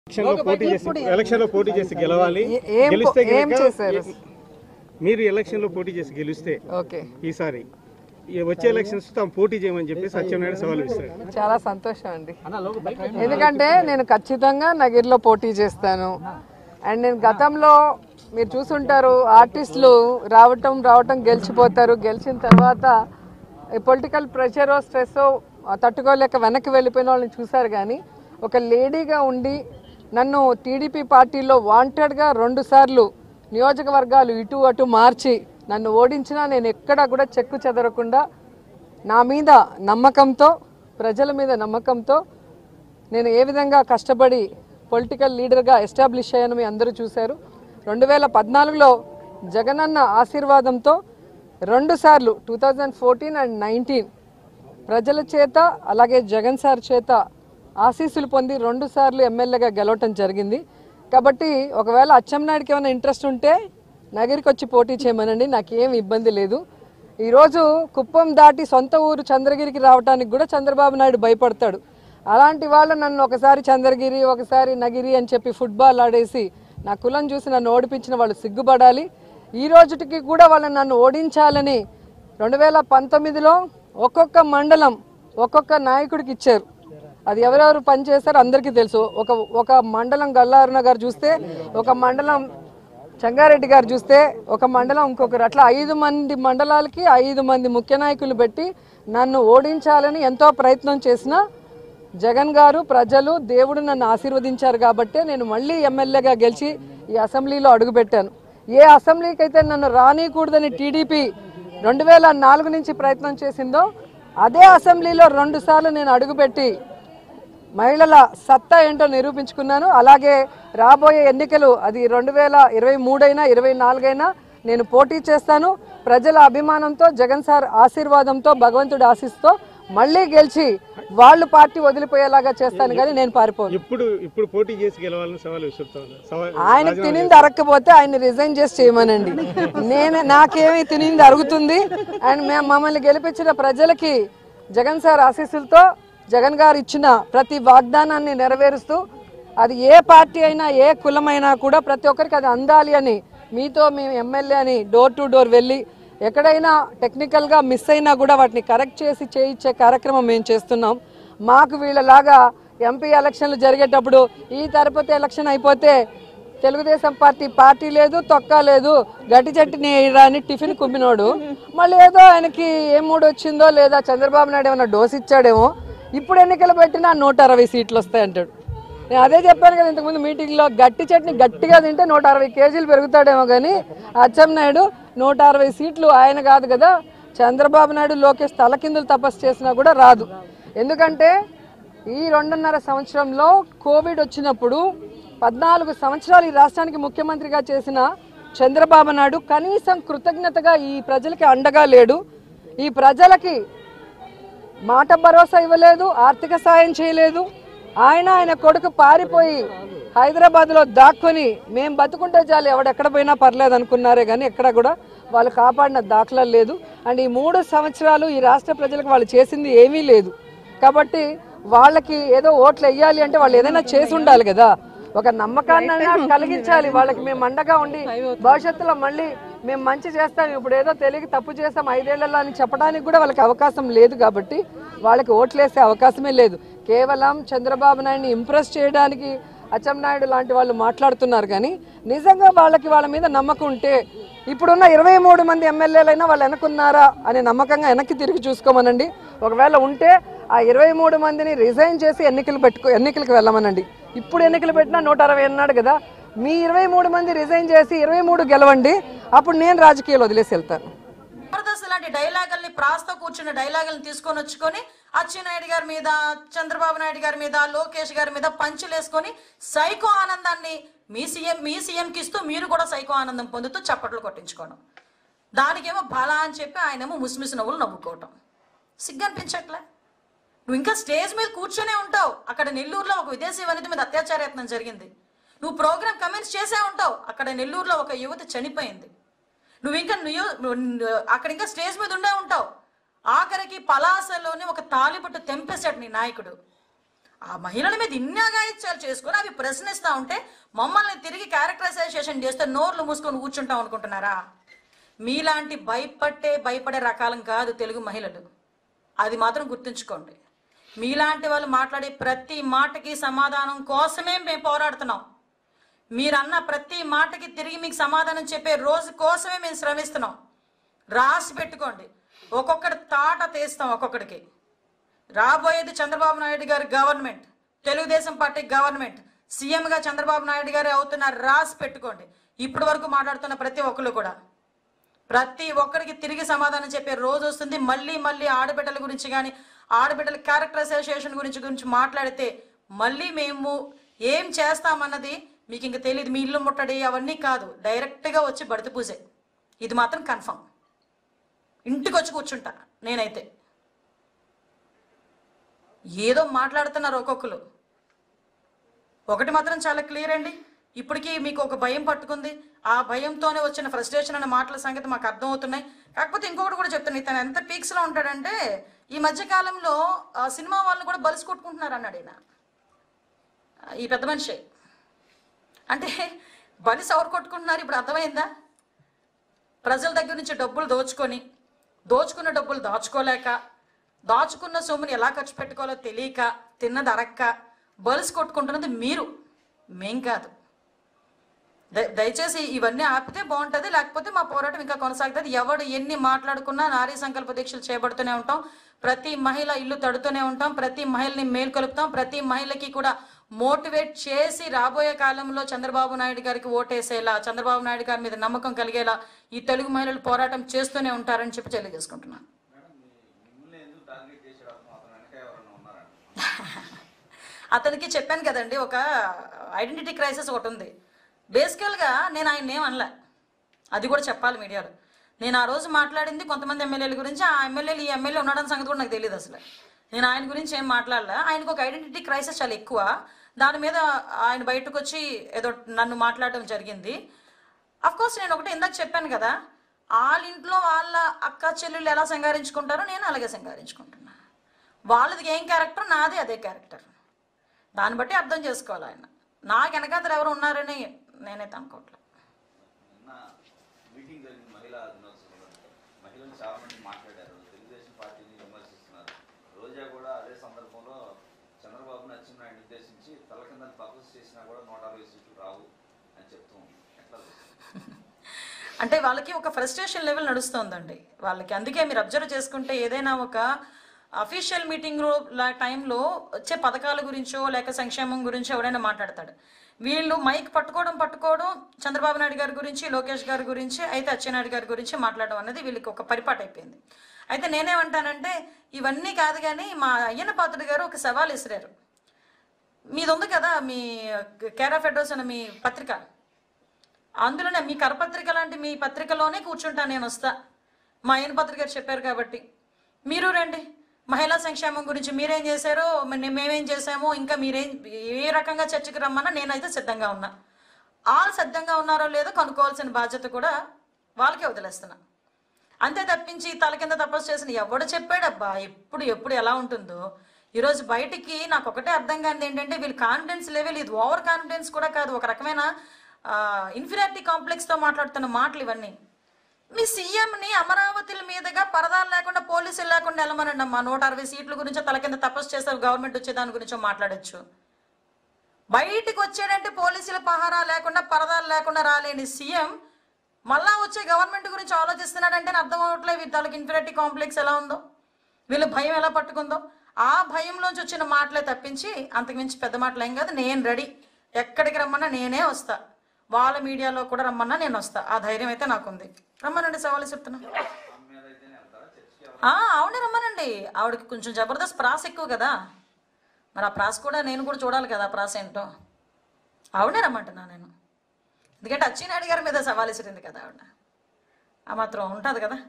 Election లో పోటీ చేసి ఎలక్షన్ లో పోటీ చేసి గెలవాలి ఏ- ఏం గెలిస్తే ఏం గనుక చేశారు? మీరు ఎలక్షన్ లో పోటీ చేసి గెలిస్తే ఓకే ఈసారి ఈ వచ్చే ఎలక్షన్స్ తాము పోటీ చేయమని చెప్పి సత్యనారాయణ సవాల్ ఇస్తారు చాలా సంతోషం అండి ఎందుకంటే నేను ఖచ్చితంగా నగిరిలో పోటీ చేస్తాను అండ్ నేను గతంలో మీరు చూసుంటారు ఆర్టిస్టులు రావటం రావటం గెలిచిపోతారు గెలిచిన తర్వాత పొలిటికల్ ప్రెషర్ స్ట్రెస్ తట్టుకోలేక వెనక్కి వెళ్ళిపోయిన వాళ్ళని చూశారు కానీ ఒక లేడీగా ఉండి నన్ను టీడీపీ పార్టీలో వాంటెడ్గా రెండు సార్లు నియోజకవర్గాలు ఇటు అటు మార్చి నన్ను ఓడించినా నేను ఎక్కడా కూడా చెక్కు చెదరకుండా నా మీద నమ్మకంతో ప్రజల మీద నమ్మకంతో నేను ఏ విధంగా కష్టపడి పొలిటికల్ లీడర్గా ఎస్టాబ్లిష్ అయ్యాను మీ అందరూ చూశారు రెండు వేల పద్నాలుగులో జగనన్న ఆశీర్వాదంతో రెండు సార్లు two thousand fourteen and nineteen ప్రజల చేత అలాగే జగన్ సార్ చేత ఆశీస్సులు పొంది రెండు సార్లు ఎమ్మెల్యేగా గెలవటం జరిగింది కాబట్టి ఒకవేళ అచ్చెన్నాయుడికి ఏమైనా ఇంట్రెస్ట్ ఉంటే నగరికి వచ్చి పోటీ చేయమనండి నాకేం ఇబ్బంది లేదు ఈరోజు కుప్పం దాటి సొంత ఊరు చంద్రగిరికి రావడానికి కూడా చంద్రబాబు నాయుడు భయపడతాడు అలాంటి వాళ్ళు నన్ను ఒకసారి చంద్రగిరి ఒకసారి నగిరి అని చెప్పి ఫుట్బాల్ ఆడేసి నా కులం చూసి నన్ను ఓడిపించిన వాళ్ళు సిగ్గుపడాలి ఈ రోజుటికి కూడా వాళ్ళని నన్ను ఓడించాలని రెండు వేల పంతొమ్మిదిలో ఒక్కొక్క మండలం ఒక్కొక్క నాయకుడికి ఇచ్చారు అది ఎవరెవరు పనిచేస్తారో అందరికీ తెలుసు ఒక ఒక మండలం గల్లారుణ గారు చూస్తే ఒక మండలం చంగారెడ్డి గారు చూస్తే ఒక మండలం ఇంకొకరు అట్లా ఐదు మంది మండలాలకి ఐదు మంది ముఖ్య నాయకులు పెట్టి నన్ను ఓడించాలని ఎంతో ప్రయత్నం చేసినా జగన్ గారు ప్రజలు దేవుడు నన్ను ఆశీర్వదించారు కాబట్టే నేను మళ్ళీ ఎమ్మెల్యేగా గెలిచి ఈ అసెంబ్లీలో అడుగుపెట్టాను ఏ అసెంబ్లీకి అయితే నన్ను రానియకూడదని టీడీపీ రెండు వేల నాలుగు నుంచి ప్రయత్నం చేసిందో అదే అసెంబ్లీలో రెండు సార్లు నేను అడుగుపెట్టి మహిళల సత్తా ఏంటో నిరూపించుకున్నాను అలాగే రాబోయే ఎన్నికలు అది రెండు వేల ఇరవై మూడైనా ఇరవై నాలుగైనా నేను పోటీ చేస్తాను ప్రజల అభిమానంతో జగన్ సార్ ఆశీర్వాదంతో భగవంతుడి ఆశీస్తో మళ్ళీ గెలిచి వాళ్ళు పార్టీ వదిలిపోయేలాగా చేస్తాను కానీ నేను పారిపోను ఇప్పుడు ఇప్పుడు పోటీ చేసి గెలవాలని సవాల్ విసురుతాను సవాల్ ఆయనకు తినింది అరక్కపోతే ఆయన రిజైన్ చేసి చేయమనండి నేను నాకేమి తినింది అరుగుతుంది అండ్ మేము మమ్మల్ని గెలిపించిన ప్రజలకి జగన్ సార్ ఆశీస్సులతో జగన్ గారు ఇచ్చిన ప్రతి వాగ్దానాన్ని నెరవేరుస్తూ అది ఏ పార్టీ అయినా ఏ కులమైనా కూడా ప్రతి ఒక్కరికి అది అందాలి అని మీతో మేము ఎమ్మెల్యే అని డోర్ టు డోర్ వెళ్ళి ఎక్కడైనా టెక్నికల్గా మిస్ అయినా కూడా వాటిని కరెక్ట్ చేసి చేయించే కార్యక్రమం మేము చేస్తున్నాం మాకు వీళ్ళలాగా ఎంపీ ఎలక్షన్లు జరిగేటప్పుడు ఈ తిరుపతి ఎలక్షన్ అయిపోతే తెలుగుదేశం పార్టీ పార్టీ లేదు తొక్క లేదు గట్టి చట్టిని అని టిఫిన్ కుమ్మినోడు మళ్ళీ ఏదో ఆయనకి ఏం మూడు వచ్చిందో లేదా చంద్రబాబు నాయుడు ఏమైనా డోస్ ఇచ్చాడేమో ఇప్పుడు ఎన్నికలు పెట్టినా నూట అరవై సీట్లు వస్తాయి అంటాడు నేను అదే చెప్పాను కదా ఇంతకుముందు మీటింగ్లో గట్టి చట్నీ గట్టిగా తింటే నూట అరవై కేజీలు పెరుగుతాడేమో కానీ అచ్చెన్నాయుడు నూట అరవై సీట్లు ఆయన కాదు కదా చంద్రబాబు నాయుడు లోకేష్ తలకిందులు తపస్సు చేసినా కూడా రాదు ఎందుకంటే ఈ రెండున్నర సంవత్సరంలో కోవిడ్ వచ్చినప్పుడు పద్నాలుగు సంవత్సరాలు ఈ రాష్ట్రానికి ముఖ్యమంత్రిగా చేసిన చంద్రబాబు నాయుడు కనీసం కృతజ్ఞతగా ఈ ప్రజలకి అండగా లేడు ఈ ప్రజలకి మాట భరోసా ఇవ్వలేదు ఆర్థిక సాయం చేయలేదు ఆయన ఆయన కొడుకు పారిపోయి హైదరాబాద్లో దాక్కొని మేము బతుకుంటే చాలు ఎవడెక్కడ పోయినా పర్లేదు అనుకున్నారే కానీ ఎక్కడ కూడా వాళ్ళు కాపాడిన దాఖలాలు లేదు అండ్ ఈ మూడు సంవత్సరాలు ఈ రాష్ట్ర ప్రజలకు వాళ్ళు చేసింది ఏమీ లేదు కాబట్టి వాళ్ళకి ఏదో ఓట్లు వేయాలి అంటే వాళ్ళు ఏదైనా చేసి ఉండాలి కదా ఒక నమ్మకాన్ని అయినా కలిగించాలి వాళ్ళకి మేము అండగా ఉండి భవిష్యత్తులో మళ్ళీ మేము మంచి చేస్తాం ఇప్పుడు ఏదో తెలియక తప్పు చేస్తాం ఐదేళ్లలో అని చెప్పడానికి కూడా వాళ్ళకి అవకాశం లేదు కాబట్టి వాళ్ళకి ఓట్లేసే అవకాశమే లేదు కేవలం చంద్రబాబు నాయుడిని ఇంప్రెస్ చేయడానికి అచ్చెన్నాయుడు లాంటి వాళ్ళు మాట్లాడుతున్నారు కానీ నిజంగా వాళ్ళకి వాళ్ళ మీద నమ్మకం ఉంటే ఇప్పుడున్న ఇరవై మూడు మంది ఎమ్మెల్యేలైనా వాళ్ళు వెనకున్నారా అనే నమ్మకంగా వెనక్కి తిరిగి చూసుకోమనండి ఒకవేళ ఉంటే ఆ ఇరవై మూడు మందిని రిజైన్ చేసి ఎన్నికలు పెట్టుకో ఎన్నికలకు వెళ్ళమనండి ఇప్పుడు ఎన్నికలు పెట్టినా నూట అరవై అన్నాడు కదా మీ ఇరవై మూడు మంది రిజైన్ చేసి ఇరవై మూడు గెలవండి అప్పుడు నేను రాజకీయాలు వదిలేసి వెళ్తాను జబర్దస్త్ లాంటి డైలాగుల్ని ప్రాస్తో కూర్చున్న డైలాగుల్ని తీసుకొని వచ్చుకొని అచ్చెన్నాయుడు గారి మీద చంద్రబాబు నాయుడు గారి మీద లోకేష్ గారి మీద పంచులు వేసుకొని సైకో ఆనందాన్ని మీ సీఎం మీ సీఎంకి ఇస్తూ మీరు కూడా సైకో ఆనందం పొందుతూ చప్పట్లు కొట్టించుకోవడం దానికేమో బలా అని చెప్పి ఆయనేమో ముసిమిసి నవ్వులు నవ్వుకోవటం సిగ్గు అనిపించట్లే నువ్వు ఇంకా స్టేజ్ మీద కూర్చొనే ఉంటావు అక్కడ నెల్లూరులో ఒక విదేశీ వనిత మీద అత్యాచార యత్నం జరిగింది నువ్వు ప్రోగ్రామ్ కమెంట్స్ చేసే ఉంటావు అక్కడ నెల్లూరులో ఒక యువతి చనిపోయింది నువ్వు ఇంకా న్యూ- నువ్వు అక్కడ ఇంకా స్టేజ్ మీద ఉండే ఉంటావు ఆఖరికి పలాసలోనే ఒక తాలిబొట్టు తెంపేశాడు నీ నాయకుడు ఆ మహిళల మీద ఇన్ని అగాయిత్యాలు చేసుకుని అవి ప్రశ్నిస్తూ ఉంటే మమ్మల్ని తిరిగి క్యారెక్టరైజేషన్ చేస్తే నోర్లు మూసుకొని కూర్చుంటాం అనుకుంటున్నారా మీలాంటి భయపట్టే భయపడే రకాలం కాదు తెలుగు మహిళలు అది మాత్రం గుర్తుంచుకోండి మీలాంటి వాళ్ళు మాట్లాడే ప్రతి మాటకి సమాధానం కోసమే మేము పోరాడుతున్నాం మీరన్న ప్రతి మాటకి తిరిగి మీకు సమాధానం చెప్పే రోజు కోసమే మేము శ్రమిస్తున్నాం రాసి పెట్టుకోండి ఒక్కొక్కటి తాట తీస్తాం ఒక్కొక్కడికి రాబోయేది చంద్రబాబు నాయుడు గారి గవర్నమెంట్ తెలుగుదేశం పార్టీ గవర్నమెంట్ సీఎంగా చంద్రబాబు నాయుడు గారే అవుతున్నారు రాసి పెట్టుకోండి ఇప్పటి వరకు మాట్లాడుతున్న ప్రతి ఒక్కరు కూడా ప్రతి ఒక్కరికి తిరిగి సమాధానం చెప్పే రోజు వస్తుంది మళ్ళీ మళ్ళీ ఆడబిడ్డల గురించి కానీ ఆడబిడ్డల క్యారెక్టర్ అసోసియేషన్ గురించి గురించి మాట్లాడితే మళ్ళీ మేము ఏం చేస్తామన్నది మీకు ఇంక తెలియదు మీ ఇల్లు ముట్టడి అవన్నీ కాదు డైరెక్ట్గా వచ్చి బడిత పూజే ఇది మాత్రం కన్ఫర్మ్ ఇంటికి వచ్చి కూర్చుంటా నేనైతే ఏదో మాట్లాడుతున్నారు ఒక్కొక్కరు ఒకటి మాత్రం చాలా క్లియర్ అండి ఇప్పటికీ మీకు ఒక భయం పట్టుకుంది ఆ భయంతోనే వచ్చిన ఫ్రస్ట్రేషన్ అనే మాటల సంగతి మాకు అర్థమవుతున్నాయి కాకపోతే ఇంకొకటి కూడా చెప్తాను ఇతను ఎంత పీక్స్లో ఉంటాడంటే ఈ మధ్య కాలంలో ఆ సినిమా వాళ్ళని కూడా బలిసి కొట్టుకుంటున్నారు అన్నాడు ఈయన ఈ పెద్ద మనిషి అంటే బలిసి ఎవరు కొట్టుకుంటున్నారు ఇప్పుడు అర్థమైందా ప్రజల దగ్గర నుంచి డబ్బులు దోచుకొని దోచుకున్న డబ్బులు దాచుకోలేక దాచుకున్న సొమ్ముని ఎలా ఖర్చు పెట్టుకోవాలో తెలియక తిన్నది అరక్క బలుసు కొట్టుకుంటున్నది మీరు మేం కాదు దయ- దయచేసి ఇవన్నీ ఆపితే బాగుంటుంది లేకపోతే మా పోరాటం ఇంకా కొనసాగుతుంది ఎవడు ఎన్ని మాట్లాడుకున్నా నారీ సంకల్ప దీక్షలు చేపడుతూనే ఉంటాం ప్రతి మహిళ ఇల్లు తడుతూనే ఉంటాం ప్రతి మహిళని మేల్కొలుపుతాం ప్రతి మహిళకి కూడా మోటివేట్ చేసి రాబోయే కాలంలో చంద్రబాబు నాయుడు గారికి ఓటేసేలా చంద్రబాబు నాయుడు గారి మీద నమ్మకం కలిగేలా ఈ తెలుగు మహిళలు పోరాటం చేస్తూనే ఉంటారని చెప్పి తెలియజేసుకుంటున్నాను మిమ్మల్ని ఎందుకు టార్గెట్ చేసాడు అతను అతను వెనక ఎవరైనా ఉన్నారా అతనికి చెప్పాను కదండి ఒక ఐడెంటిటీ క్రైసిస్ ఒకటి ఉంది బేసికల్గా నేను ఆయన ఏం అనలే అది కూడా చెప్పాలి మీడియాలో నేను ఆ రోజు మాట్లాడింది కొంతమంది ఎమ్మెల్యేల గురించి ఆ ఎమ్మెల్యేలు ఈ ఎమ్మెల్యే ఉన్నాడని సంగతి కూడా నాకు తెలియదు అసలు నేను ఆయన గురించి ఏం మాట్లాడలే ఆయనకు ఒక ఐడెంటిటీ క్రైసిస్ చాలా ఎక్కువ దాని మీద ఆయన బయటకు వచ్చి ఏదో నన్ను మాట్లాడడం జరిగింది అఫ్ కోర్స్ నేను ఒకటి ఇందాక చెప్పాను కదా వాళ్ళ ఇంట్లో వాళ్ళ అక్క చెల్లెళ్ళు ఎలా సంగారించుకుంటారో నేను అలాగే సంగారించుకుంటున్నా వాళ్ళది ఏం క్యారెక్టర్ నాది అదే క్యారెక్టర్ దాన్ని బట్టి అర్థం చేసుకోవాలి ఆయన నా వెనకాతలు ఎవరు ఉన్నారని నేనైతే అనుకోవట్లేదు నిన్న మీటింగ్ జరిగింది మహిళా దినోత్సవంలో మహిళలు చాలా మంది మాట్లాడారు తెలుగుదేశం పార్టీని విమర్శిస్తున్నారు రోజా కూడా అదే సందర్భంలో చంద్రబాబును అచ్చెన్నాయుడు ఉద్దేశించి తల కింద తపస్సు చేసినా కూడా నూట అరవై సీట్లు రావు అని చెప్తూ ఉంది ఎట్లా చూస్తారు? అంటే వాళ్ళకి ఒక ఫ్రస్ట్రేషన్ లెవెల్ నడుస్తుందండి వాళ్ళకి అందుకే మీరు అబ్జర్వ్ చేసుకుంటే ఏదైనా ఒక అఫీషియల్ మీటింగ్ టైంలో వచ్చే పథకాల గురించో లేక సంక్షేమం గురించో ఎవరైనా మాట్లాడతాడు వీళ్ళు మైక్ పట్టుకోవడం పట్టుకోవడం చంద్రబాబు నాయుడు గారి గురించి లోకేష్ గారి గురించి అయితే అచ్చెన్నాయుడు గారి గురించి మాట్లాడడం అనేది వీళ్ళకి ఒక పరిపాటు అయిపోయింది అయితే నేనేమంటానంటే ఇవన్నీ కాదు కానీ మా అయ్యన్న పాత్రుడు గారు ఒక సవాల్ విసిరారు మీది ఉంది కదా మీ కేర్ ఆఫ్ అడ్రస్ అనే మీ పత్రిక అందులోనే మీ కరపత్రిక లాంటి మీ పత్రికలోనే కూర్చుంటా నేను వస్తా మా ఆయన పత్రిక గారు చెప్పారు కాబట్టి మీరు రండి మహిళా సంక్షేమం గురించి మీరేం చేశారో మే- మేమేం చేశామో ఇంకా మీరేం ఏ రకంగా చర్చకు రమ్మన్నా నేనైతే సిద్ధంగా ఉన్నా వాళ్ళు సిద్ధంగా ఉన్నారో లేదో కనుక్కోవాల్సిన బాధ్యత కూడా వాళ్ళకే వదిలేస్తున్నా అంతే తప్పించి తల కింద తపస్సు చేసిన ఎవడు చెప్పాడబ్బా ఎప్పుడు ఎప్పుడు ఎలా ఉంటుందో ఈరోజు బయటికి నాకు ఒకటే అర్థం కానిది ఏంటంటే వీళ్ళ కాన్ఫిడెన్స్ లెవెల్ ఇది ఓవర్ కాన్ఫిడెన్స్ కూడా కాదు ఒక రకమైన ఇన్ఫీరియారిటీ కాంప్లెక్స్తో మాట్లాడుతున్న మాటలు ఇవన్నీ మీ సీఎంని అమరావతిల మీదుగా పరదాలు లేకుండా పోలీసులు లేకుండా వెళ్ళమనండి అమ్మా నూట అరవై సీట్ల గురించో తల కింద తపస్సు చేస్తారు గవర్నమెంట్ వచ్చే దాని గురించో మాట్లాడొచ్చు బయటికి వచ్చాడంటే పోలీసుల పహారా లేకుండా పరదాలు లేకుండా రాలేని సీఎం మళ్ళా వచ్చే గవర్నమెంట్ గురించి ఆలోచిస్తున్నాడంటే నాకు అర్థం అవట్లేదు వీళ్ళ తాలూకు ఇన్ఫినిటీ కాంప్లెక్స్ ఎలా ఉందో వీళ్ళ భయం ఎలా పట్టుకుందో ఆ భయంలోంచి వచ్చిన మాటలే తప్పించి అంతకుమించి పెద్ద మాటలు ఏం కాదు నేను రెడీ ఎక్కడికి రమ్మన్నా నేనే వస్తా వాళ్ళ మీడియాలో కూడా రమ్మన్నా నేను వస్తా ఆ ధైర్యం అయితే నాకుంది రమ్మనండి సవాలు చెప్తున్నా ఆమె మీద అయితేనే వెళ్తారా చర్చికి ఎవరు ఆ, అవునే రమ్మనండి ఆవిడకి కొంచెం జబర్దస్త్ ప్రాస ఎక్కువ కదా మరి ఆ ప్రాస కూడా నేను కూడా చూడాలి కదా ఆ ప్రాస ఏంటో ఆవిడే రమ్మంటున్నా నేను ఎందుకంటే అచ్చినాయుడు గారి మీద సవాల్ విసిరింది కదా ఆవిడ ఆ మాత్రం ఉంటుంది కదా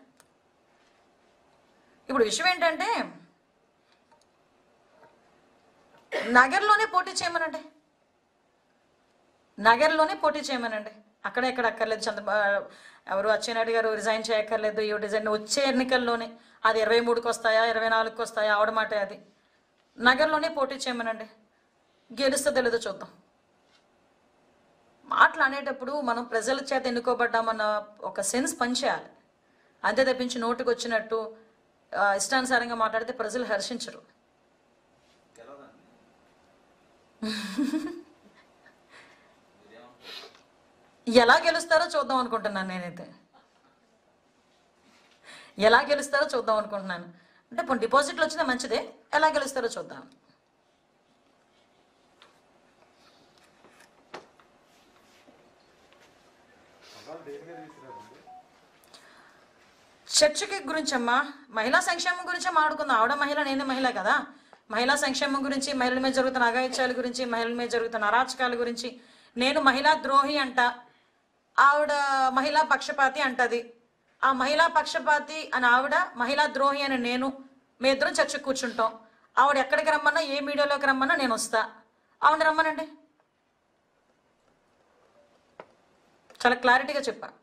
ఇప్పుడు విషయం ఏంటంటే నగర్లోనే పోటీ చేయమనండి నగర్లోనే పోటీ చేయమనండి అక్కడ ఎక్కడ అక్కర్లేదు చంద్రబా ఎవరు అచ్చెన్నాయుడు గారు రిజైన్ చేయక్కర్లేదు ఈ డిజైన్ వచ్చే ఎన్నికల్లోనే అది ఇరవై మూడుకి వస్తాయా ఇరవై నాలుగుకి వస్తాయా ఆవిడ మాట అది నగర్లోనే పోటీ చేయమనండి గెలుస్తుందో లేదో చూద్దాం మాటలు అనేటప్పుడు మనం ప్రజల చేత ఎన్నుకోబడ్డామన్న ఒక సెన్స్ పనిచేయాలి అంతే తప్పించి నోటికి వచ్చినట్టు ఆ, ఇష్టానుసారంగా మాట్లాడితే ప్రజలు హర్షించరు గెలవదండి ఎలా గెలుస్తారో చూద్దాం అనుకుంటున్నాను నేనైతే ఎలా గెలుస్తారో చూద్దాం అనుకుంటున్నాను అంటే ఇప్పుడు డిపాజిట్లు వచ్చినా మంచిదే ఎలా గెలుస్తారో చూద్దాం చర్చకి గురించి అమ్మా మహిళా సంక్షేమం గురించే మాట్లాడుకుందాం ఆవిడ మహిళ నేను మహిళ కదా మహిళా సంక్షేమం గురించి మహిళల మీద జరుగుతున్న అఘాయిత్యాల గురించి మహిళల మీద జరుగుతున్న అరాచకాల గురించి నేను మహిళా ద్రోహి అంట ఆవిడ మహిళా పక్షపాతి అంటది ఆ మహిళా పక్షపాతి అని ఆవిడ మహిళా ద్రోహి అని నేను మీ ఇద్దరం చర్చకు కూర్చుంటాం ఆవిడ ఎక్కడికి రమ్మన్నా ఏ మీడియాలోకి రమ్మన్నా నేను వస్తా ఆవిడ రమ్మనండి చాలా క్లారిటీగా చెప్పా